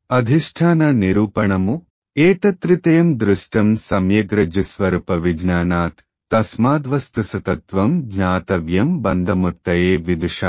అధిష్టాన నిరూపణము ఏతత్రితయం దృష్టం సమ్యగ్రజ్జుస్వరూప విజ్ఞానాత్ తస్మాద్వస్తుసతత్వం జ్ఞాతవ్యం బంధముర్తయే విదుషా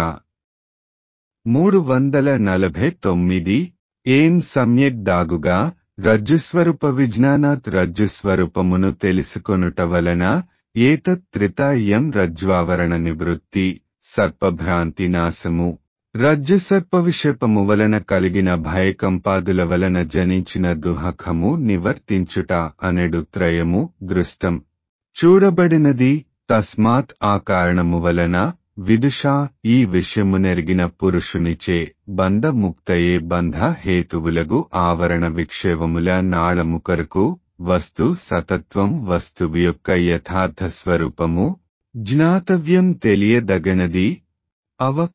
మూడు వందల నలభై తొమ్మిది ఏం సమ్యక్ దాగుగా రజ్జుస్వరూప విజ్ఞానాత్ రజ్జుస్వరూపమును తెలుసుకొనుట వలన ఏతత్ త్రితాయం రజ్జ్వావరణ నివృత్తి సర్పభ్రాంతి నాశము రజ్జు సర్ప విషపము వలన కలిగిన భయకంపాదుల వలన జనించిన దుహకము నివర్తించుట అనెడు త్రయము దృష్టం చూడబడినది తస్మాత్ ఆ కారణము వలన విదుషా ఈ విషయమునెరిగిన పురుషునిచే బంధముక్తయే బంధ హేతువులగు ఆవరణ విక్షేవముల నాళము కొరకు వస్తు సతత్వం వస్తువు యొక్క యథార్థ స్వరూపము జ్ఞాతవ్యం తెలియదగనది అవ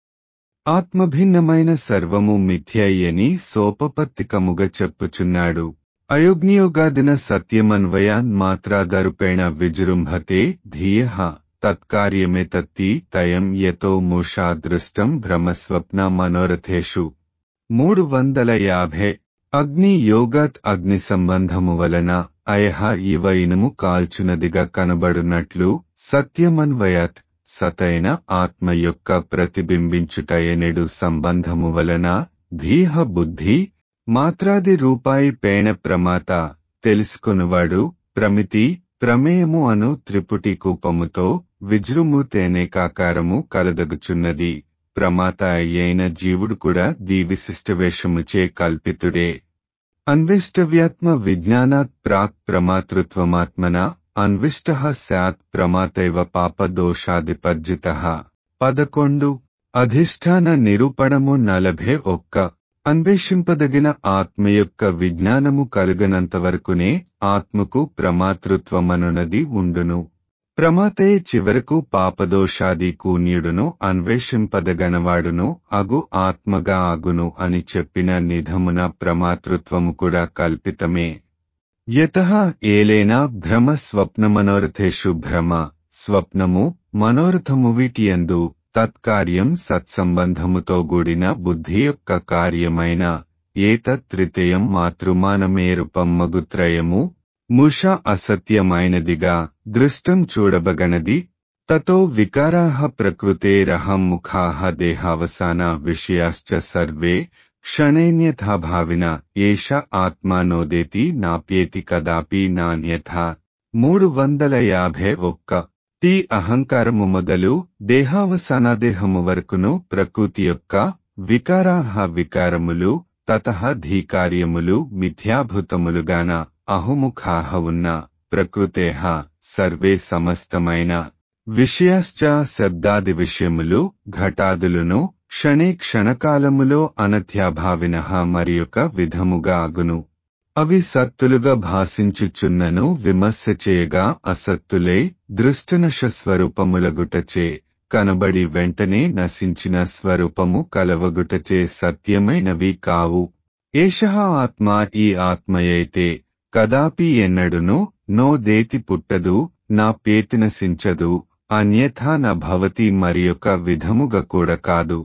ఆత్మభిన్నమైన సర్వము మిథ్యయ్యని సోపపత్తికముగా చెప్పుచున్నాడు అయోగ్నియోగాదిన సత్యమన్వయాన్ మాత్రాదరుపేణ విజృంభతే ధియ తత్కార్యమేతత్తి తయం యతో మూషా దృష్టం భ్రమస్వప్న మనోరథేషు మూడు వందల యాభై అగ్ని యోగాత్ అగ్ని సంబంధము వలన అయహ ఇవ ఇనుము కాల్చునదిగా కనబడునట్లు సత్యమన్వయాత్ సతైన ఆత్మ యొక్క ప్రతిబింబించుటయనెడు సంబంధము వలన ధీహ బుద్ధి మాత్రాది రూపాయి పేణ ప్రమాత తెలుసుకునివాడు ప్రమితి ప్రమేయము అను త్రిపుటి కూపముతో విజృంభుతేనేకాకారము కలదగుచున్నది ప్రమాత అయిన జీవుడు కూడా దీవిశిష్టవేషముచే కల్పితుడే అన్విష్టవ్యాత్మ విజ్ఞానాత్ ప్రాక్ ప్రమాతృత్వమాత్మన అన్విష్ట స్యాత్ ప్రమాతైవ పాపదోషాదిపర్జిత పదకొండు అధిష్టాన నిరూపణము నలభై ఒక్క అన్వేషింపదగిన ఆత్మ యొక్క విజ్ఞానము కలుగనంతవరకునే ఆత్మకు ప్రమాతృత్వమనునది ఉండును ప్రమాతే చివరకు పాపదోషాది కూన్యుడును అన్వేషింపదగనవాడును అగు ఆత్మగా అగును అని చెప్పిన నిధమున ప్రమాతృత్వము కూడా కల్పితమే యత ఏలేనా భ్రమ స్వప్నమనోరథేషు భ్రమ స్వప్నము మనోరథము వీటియందు తత్కార్యం సత్సంబంధముతో కూడిన బుద్ధి యొక్క కార్యమైన ఏతత్రితయం మాతృమానమే రూపమ్మగుత్రయము ముష అసత్యమైనదిగా దృష్టం చూడబగనది తతో వికారాః ప్రకృతేరహం ముఖాః దేహావసాన విషయాశ్చ సర్వే క్షణేన్యథాభావిన ఏష ఆత్మా నోదేతి నాప్యేతి కదాపి నాణ్యథ మూడు వందల యాభై ఒక్క టీ అహంకారము మొదలు దేహావసానాదేహము వరకును ప్రకృతి యొక్క వికారాహ వికారములు తత ధీకార్యములు మిథ్యాభూతములుగాన అహుముఖాహ ఉన్న ప్రకృతేహ సర్వే సమస్తమైన విషయాశ్చ శబ్దాది విషయములు ఘటాదులను క్షణే క్షణకాలములో అనథ్యాభావిన మరియొక విధముగా అగును అవి సత్తులుగా భాషించుచున్నను విమర్శ చేయగా అసత్తులే దృష్టనశ స్వరూపములగుటచే కనబడి వెంటనే నశించిన స్వరూపము కలవగుటచే సత్యమైనవి కావు ఏష ఆత్మ ఈ ఆత్మయైతే కదాపి ఎన్నడును నో దేతి పుట్టదు నా పేతి నశించదు అన్యథా న భవతి మరియొక విధముగా కూడా కాదు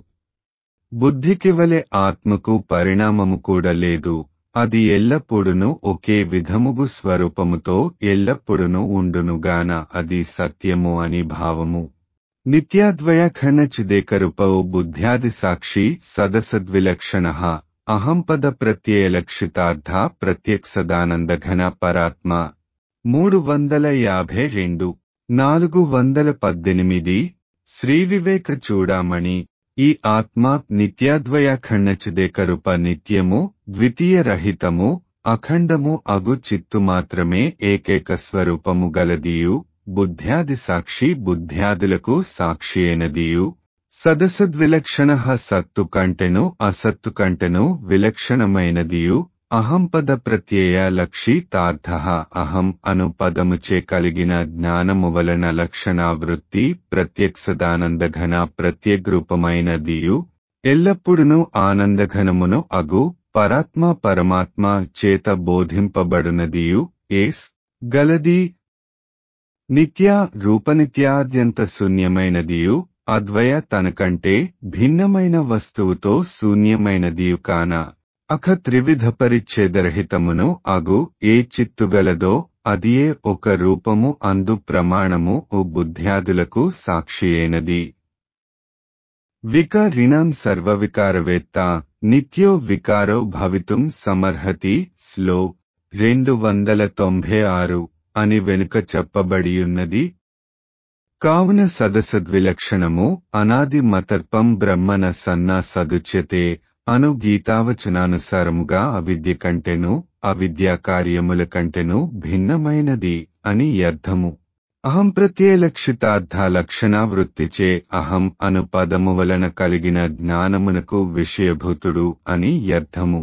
బుద్ధికివలె ఆత్మకు పరిణామము కూడా లేదు అది ఎల్లప్పుడును ఒకే విధముగు స్వరూపముతో ఎల్లప్పుడును ఉండునుగాన అది సత్యము అని భావము నిత్యాద్వయ ఖండచిదేకరూపౌ బుద్ధ్యాది సాక్షి సదసద్విలక్షణ అహంపద ప్రత్యయలక్షితార్థ ప్రత్యక్షదానందఘన పరాత్మ మూడు వందల యాభై రెండు నాలుగు వందల పద్దెనిమిది శ్రీ వివేక చూడామణి ఈ ఆత్మ నిత్యాద్వయ ఖండచిదేకరూప నిత్యము ద్వితీయ రహితము అఖండము అగు చిత్తు మాత్రమే ఏకైక స్వరూపము గలదియు బుద్ధ్యాది సాక్షి బుద్ధ్యాదులకు సాక్షి అయినదియు సదసద్విలక్షణ సత్తు కంటెను అసత్తు కంటెను విలక్షణమైనదియు అహంపద ప్రత్యయ లక్షితార్థ అహం అను పదముచే కలిగిన జ్ఞానము వలన లక్షణావృత్తి ప్రత్యక్షదానందఘన ప్రత్యగ్రూపమైనదియు ఎల్లప్పుడును ఆనందఘనమును అగు పరాత్మ పరమాత్మ చేత బోధింపబడునదియు ఏస్ గలది నిత్య రూపనిత్యాద్యంత శూన్యమైనదియు అద్వయ తనకంటే భిన్నమైన వస్తువుతో శూన్యమైనదియు కాన అఖ త్రివిధ పరిచ్ఛేదరహితమును అగు ఏ చిత్తుగలదో అదియే ఒక రూపము అందు ప్రమాణము ఓ బుద్ధ్యాదులకు సాక్షియైనది వికారిణం సర్వవికారవేత్త నిత్యో వికారో భవితుం సమర్హతి స్లో రెండు వందల తొంభై ఆరు అని వెనుక చెప్పబడియున్నది కావున సదసద్విలక్షణము అనాది మతర్పం బ్రహ్మన సన్నా సదుచ్యతే అను గీతావచనానుసారముగా అవిద్య కంటెను అవిద్యా కార్యముల కంటెను భిన్నమైనది అని అర్థము అహం ప్రత్యలక్షితార్థ లక్షణావృత్తిచే అహం అను పదము వలన కలిగిన జ్ఞానమునకు విషయభూతుడు అని అర్థము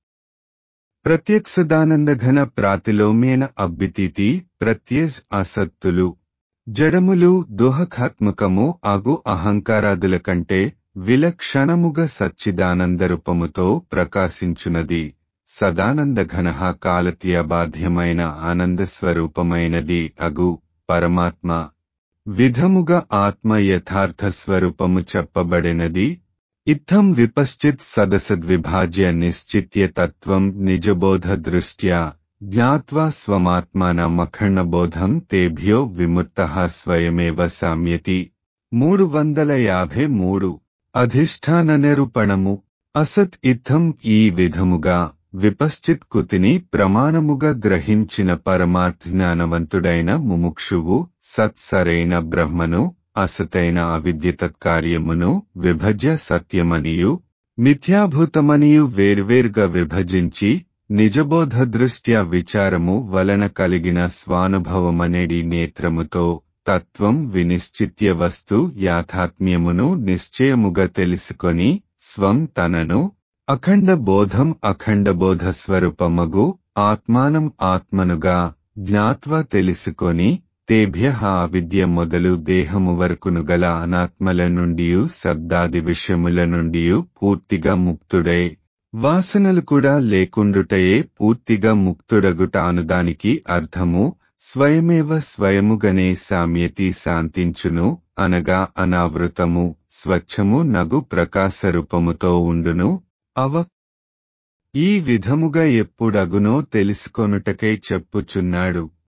ప్రత్యక్షదానందఘన ప్రాతిలోమ్యేన అబ్బితితి ప్రత్యజ్ అసత్తులు జడములు దుహకాత్మకము అగు అహంకారాదుల కంటే విలక్షణముగ సచ్చిదానందరూపముతో ప్రకాశించునది సదానందఘన కాలతీయబాధ్యమైన ఆనందస్వరూపమైనది అగు పరమాత్మ విధముగా ఆత్మ యథార్థ స్వరూపము చెప్పబడినది ఇత్థం విపశ్చిత్ సదసద్విభాజ్య నిశ్చిత్య తత్వం నిజబోధ దృష్ట్యా జ్ఞాత్వా స్వమాత్మానమఖండబోధం తేభ్యో విముక్త స్వయమేవ సామ్యతి మూడు వందల యాభై మూడు అధిష్టాన నిరూపణము అసత్ ఇత్థం ఈ విధముగా విపశ్చిత్ కుతిని ప్రమాణముగా గ్రహించిన పరమార్థజ్ఞానవంతుడైన ముముక్షువు సత్సరైన బ్రహ్మను అసతైన అవిద్య తత్కార్యమును విభజ్య సత్యమనియు మిథ్యాభూతమనియు వేర్వేర్గా విభజించి నిజబోధ దృష్ట్యా విచారము వలన కలిగిన స్వానుభవమనేడి నేత్రముతో తత్వం వినిశ్చిత్య వస్తు యాథాత్మ్యమును నిశ్చయముగా తెలుసుకొని స్వం తనను అఖండ బోధం అఖండ బోధ స్వరూపమగు ఆత్మానం ఆత్మనుగా జ్ఞాత్వ తెలుసుకొని తేభ్య అవిద్య మొదలు దేహము వరకును గల అనాత్మల నుండి శబ్దాది విషయముల నుండి పూర్తిగా ముక్తుడై వాసనలు కూడా లేకుండుటయే పూర్తిగా ముక్తుడగుట అనుదానికి అర్థము స్వయమేవ స్వయముగనే సామ్యతి శాంతించును అనగా అనావృతము స్వచ్ఛము నగు ప్రకాశరూపముతో ఉండును అవ ఈ విధముగా ఎప్పుడగునో తెలుసుకొనుటకై చెప్పుచున్నాడు